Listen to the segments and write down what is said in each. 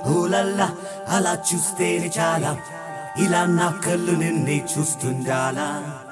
ఊలల్లా అలా చూస్తేనే చాలా ఇలా నా కళ్ళు నిన్నే చూస్తుండాలా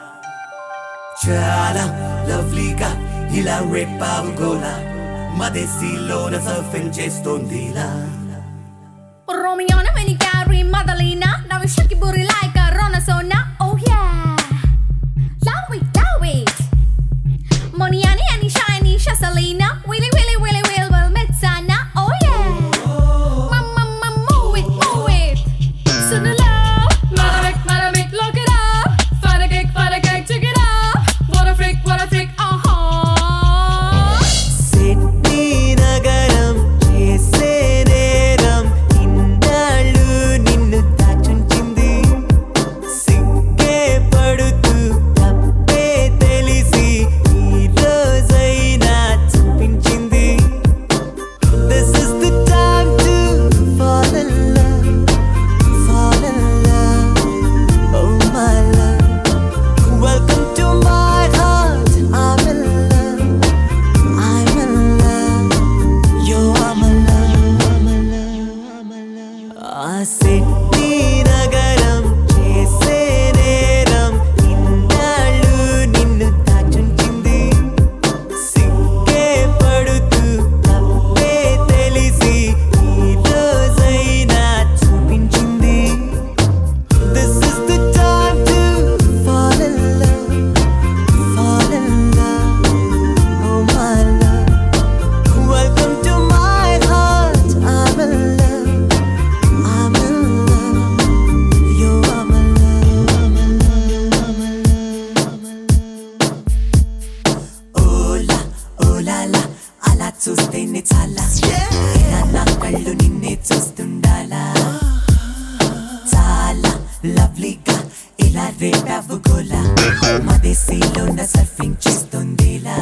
చాలా లవ్లీగా ఇలా రేపావు గోలా మదేశీలోన సర్ఫింగ్ చేస్తోందిలా Romiona, Menicari, Madalena. Now we shake your booty like a Ronasona. Oh yeah. Love it, love it. Moniani, Annie, Shiny, Shasalina. Willy, Willy, Willy, Will, Will, Metsana. Oh yeah. Mama, mama, move it, move it. Sunula. Madamic, Madamic, look it up. Fight a cake, fight a cake, check it up. What a freak, what a freak, uh huh. Sydney నగరం చేసే నేరం ఇన్నాళ్ళు నిన్ను దాచుంచింది సిగ్గే పడుతూ తప్పే తెలిసి ఈ రోజైనా చూపించింది This is the time to fall in love, fall in love, oh my love. Welcome to my heart, I'm in love. I'm in love. You are my love. I'm in love. I'm in love. ఆ Sydney నగరం చేసే నేరం ఇన్నాళ్ళు నిన్ను దాచుంచింది సిగ్గే పడుతూ తప్పే తెలిసి ఈ రోజైనా చూపించింది This is the time to fall in love, fall in love. Oh my love, welcome to my heart. I'm in love, I'm in love. You are my love, I'm in love, I'm in love, I'm in love. ఓలా ఓలాలా అలా చూస్తేనే చాలా ఇలా నా కళ్ళు నిన్నే చూస్తుండాలా చాలా లవ్లీగా ఇలా రేపావు గోలా మదేశీలోన సర్ఫింగ్ చేస్తుందిలా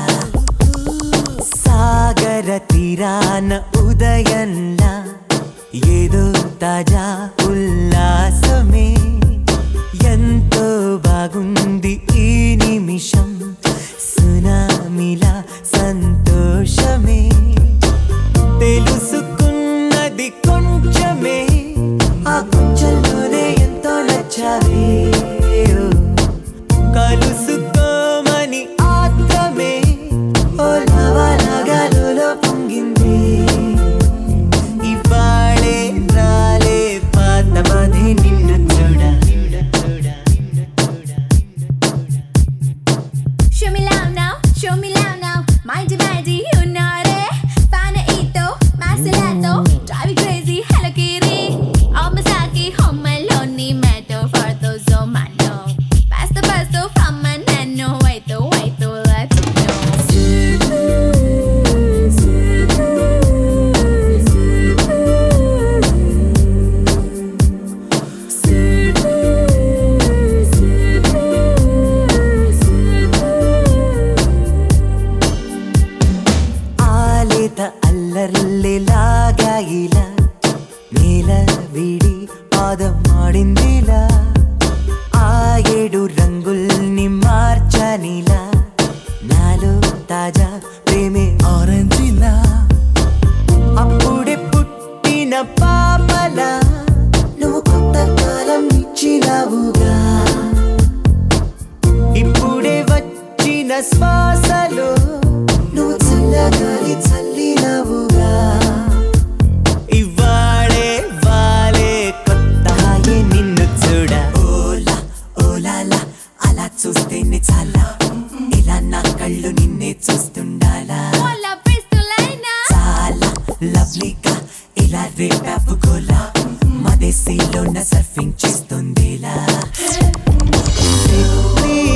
సాగర తీరాన ఉదయంలా ఏదో తాజా ఉల్లాసమే ఎంతో బాగుంది ఈ నిమిషం సునామిలా సంతోషమే తెలుసుకున్నది కొంచెమే ఆ కొంచెంలోనే ఎంతో నచ్చావే ఓ. కలుసుకోమని ఆత్రమే ఓ లవలగలులో పొంగింది ఇవాళే రాలే పాత బాధే నిన్ను చూడ Show me love now, show me love now. Mindy, mindy, you know it. Panaito, Masalato, drive you crazy, Hello Kitty. Oh, Masaki, home alone, metal for those oh man, no. Pasto, pasto, from my nano, wait, to wait, to let you ఆలేత అల్లర్లేలాగా ఇలా నేల విడి పాదం ఆడిందిలా ఆ ఏడు రంగుల్ని మార్చనిలా నాలో తాజా ప్రేమే ఆరెంజిలా అప్పుడే పుట్టిన పాపలా నువ్వు కొత్త కాలం ఇచ్చినావుగా ఇప్పుడే వచ్చిన శ్వాసలో నువ్వు చల్లగాలి చల్లినవుగా ఇవాళే వాలే కొత్త హాయే నిన్ను చూడ ఓలా ఓలాలా అలా చూస్తేనే చాలా ఇలా నా కళ్ళు నిన్నే చూస్తుండాలా Hola, pistolina. చాలా లవ్లీగా ఇలా రేపావు గోలా మదేశీలోన సర్ఫింగ్ చేస్తుందిలా సిడ్నీ